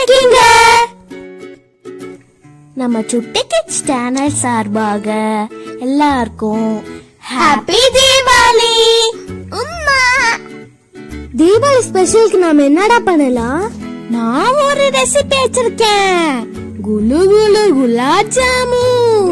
இருக்கீங்க நம்ம சுட்டி கிட்ஸ் சேனல் சார்பாக எல்லாருக்கும் ஹாப்பி தீபாவளி உம்மா தீபாவளி ஸ்பெஷலுக்கு நாம என்னடா பண்ணலாம் நான் ஒரு ரெசிபி வச்சிருக்கேன் குலு குலு குலாப் ஜாமு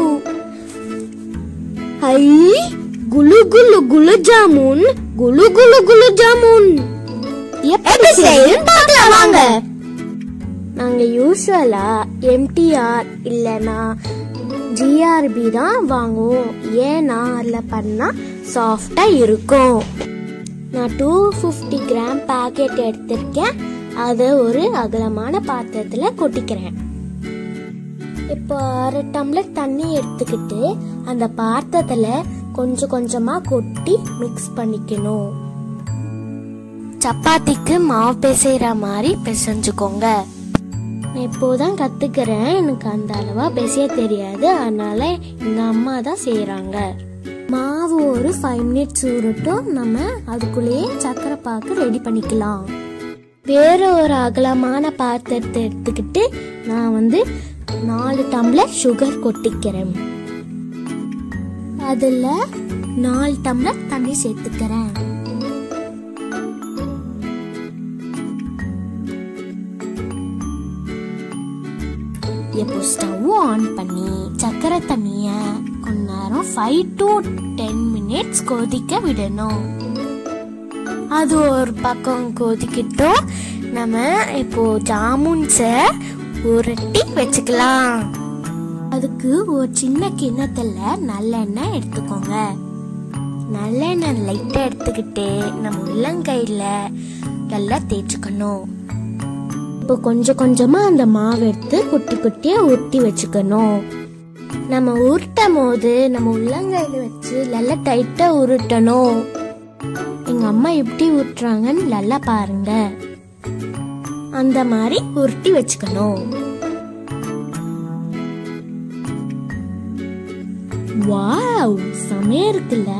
ஐ குலு குலு குலு ஜாமுன் குலு குலு குலு ஜாமுன் எப்படி செய்யும் பார்க்கலாம் வாங்க நாங்க யூஸ்வலா எம்டிஆர் இல்லனா ஜிஆர்பி தான் வாங்குவோம் ஏன்னா அதில் பண்ணா சாஃப்டா இருக்கும் நான் டூ ஃபிஃப்டி கிராம் பாக்கெட் எடுத்திருக்கேன் அதை ஒரு அகலமான பாத்திரத்தில் கொட்டிக்கிறேன் இப்போ அரை டம்ளர் தண்ணி எடுத்துக்கிட்டு அந்த பாத்திரத்துல கொஞ்சம் கொஞ்சமா கொட்டி மிக்ஸ் பண்ணிக்கணும் சப்பாத்திக்கு மாவு பிசைற மாதிரி பிசைஞ்சுக்கோங்க நான் இப்போதான் கத்துக்கிறேன் எனக்கு அந்த அளவா பேச தெரியாது அதனால எங்க அம்மா தான் செய்யறாங்க மாவு ஒரு ஃபைவ் மினிட்ஸ் ஊறட்டும் நம்ம அதுக்குள்ளேயே சக்கரை பாக்கு ரெடி பண்ணிக்கலாம் வேற ஒரு அகலமான பாத்திரத்தை எடுத்துக்கிட்டு நான் வந்து நாலு டம்ளர் சுகர் கொட்டிக்கிறேன் அதுல நாலு டம்ளர் தண்ணி சேர்த்துக்கிறேன் இப்போ ஸ்டவ் ஆன் பண்ணி சக்கரை தண்ணிய கொஞ்ச நேரம் ஃபைவ் டு டென் மினிட்ஸ் கொதிக்க விடணும் அது ஒரு பக்கம் கொதிக்கிட்டோம் நம்ம இப்போ ஜாமுன்ஸை உருட்டி வச்சுக்கலாம் அதுக்கு ஒரு சின்ன கிண்ணத்துல நல்லெண்ணெய் எடுத்துக்கோங்க நல்லெண்ணெய் லைட்டா எடுத்துக்கிட்டு நம்ம உள்ளங்கையில நல்லா தேய்ச்சிக்கணும் இப்போ கொஞ்சம் கொஞ்சமா அந்த மாவு எடுத்து குட்டி குட்டியா உருட்டி வச்சுக்கணும் நம்ம உருட்டும் போது நம்ம உள்ளங்கையில வச்சு நல்லா டைட்டா உருட்டணும் எங்க அம்மா எப்படி உருட்டுறாங்கன்னு நல்லா பாருங்க அந்த மாதிரி உருட்டி வச்சுக்கணும் வாவ் செமையா இருக்குல்ல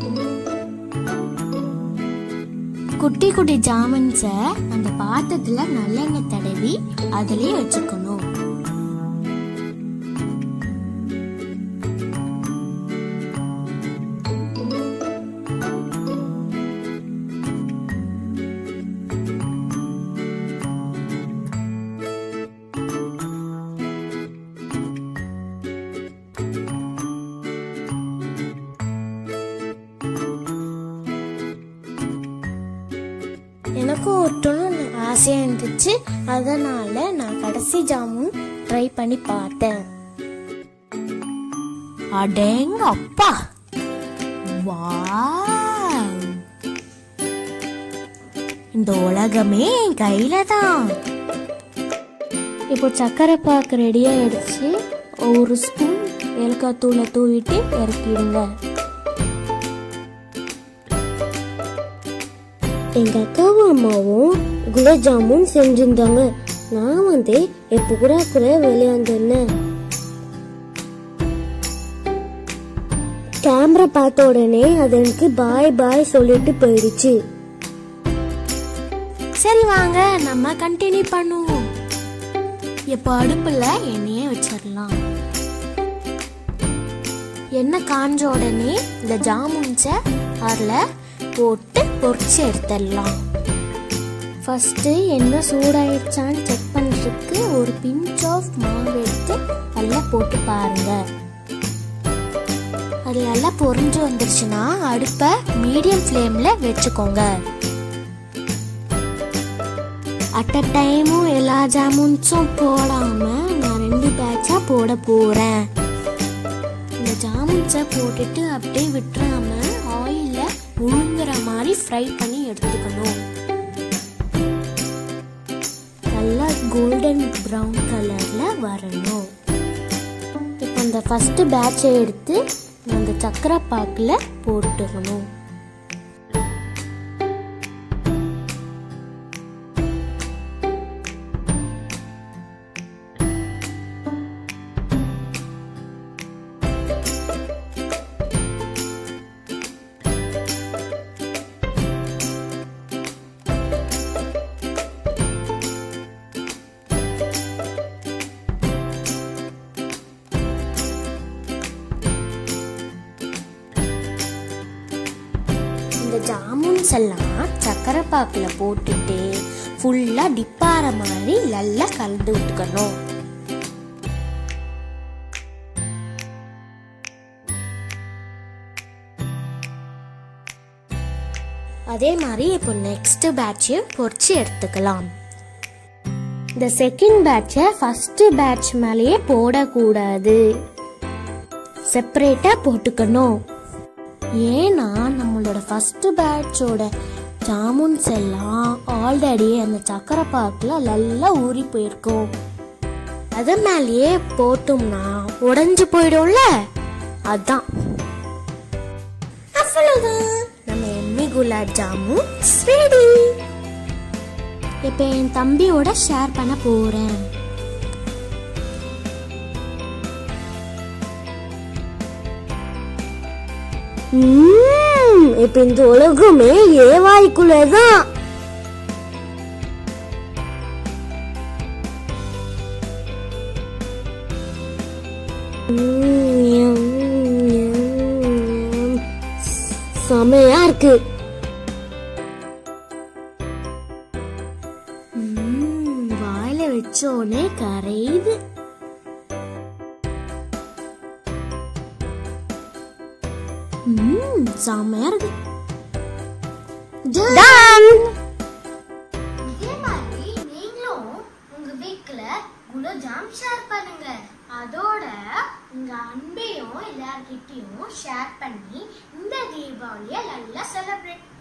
குட்டி குட்டி ஜாமன்ஸ அந்த பாத்திரத்துல நல்லெண்ணெய் தடவி அதுலயே வச்சுக்கணும் எனக்கும் ஒட்டணும்னு ஆசையா இருந்துச்சு அதனால நான் கடைசி ஜாமுன் ட்ரை பண்ணி பார்த்தேன் அடேங்க அப்பா வாவ் இந்த உலகமே என் கையில தான் இப்போ சக்கரை பாக்கு ரெடி ஆயிடுச்சு ஒரு ஸ்பூன் ஏலக்காய் தூளை தூவிட்டு இறக்கிடுங்க எங்க அக்காவும் அம்மாவும் குலாப் ஜாமுன் செஞ்சிருந்தாங்க நான் வந்து எப்போ கூட கூட விளையாண்டுனேன் கேமரா பார்த்த உடனே அது எனக்கு பாய் பாய் சொல்லிட்டு போயிடுச்சு சரி வாங்க நம்ம கண்டினியூ பண்ணுவோம் இப்போ அடுப்புல எண்ணெயை வச்சிடலாம் எண்ணெய் காஞ்ச உடனே இந்த ஜாமுன்ஸை அதில் போட்டு பொரிச்சு எடுத்துடலாம் ஃபர்ஸ்ட் என்ன சூடாயிடுச்சான்னு செக் பண்றதுக்கு ஒரு பிஞ்ச் ஆஃப் மாவு எடுத்து அதில் போட்டு பாருங்க அது நல்லா பொரிஞ்சு வந்துருச்சுன்னா அடுப்பை மீடியம் ஃப்ளேம்ல வச்சுக்கோங்க அட் அ டைமும் எல்லா ஜாமுன்ஸும் போடாம நான் ரெண்டு பேட்சா போட போறேன் இந்த ஜாமுன்ஸை போட்டுட்டு அப்படியே விட்டுறாம ஆயில முழுங்குற மாதிரி ஃப்ரை பண்ணி எடுத்துக்கணும் நல்லா கோல்டன் ப்ரௌன் கலர்ல வரணும் இப்போ அந்த ஃபர்ஸ்ட் பேட்சை எடுத்து அந்த சக்கரை பாக்குல போட்டுக்கணும் ஜாமுன்ஸ் எல்லாம் சக்கரை பாக்கில் போட்டுட்டு ஃபுல்லாக டிப்பார மாதிரி நல்லா கலந்து விட்டுக்கணும் அதே மாதிரி இப்போ நெக்ஸ்ட் பேட்சையும் பொரிச்சு எடுத்துக்கலாம் இந்த செகண்ட் பேட்சை ஃபர்ஸ்ட் பேட்ச் மேலேயே போடக்கூடாது செப்பரேட்டா போட்டுக்கணும் ஏன்னா நம்மளோட ஃபர்ஸ்ட் பேட்சோட ஜாமுன்ஸ் எல்லாம் ஆல்ரெடி அந்த சக்கரை பாக்கில் நல்லா ஊறி போயிருக்கும் அது மேலேயே போட்டோம்னா உடைஞ்சு போயிடும்ல அதான் அவ்வளவுதான் நம்ம எம்மி குலாப் ஜாமுன் ரெடி இப்போ என் தம்பியோட ஷேர் பண்ண போறேன் இப்ப இந்த உலகமே ஏவாய்க்குள்ளதான் செமையா இருக்கு ம்ம், வாயில வச்சோடனே கரையுது ம்ம், செமையா இருக்கு Done. இதே மாதிரி நீங்களும் உங்க வீட்ல குலோப்ஜாம் ஷேர் பண்ணுங்க அதோட உங்க அன்பையும் எல்லார்கிட்டயும் ஷேர் பண்ணி இந்த தீபாவளியை நல்லா செலிப்ரேட்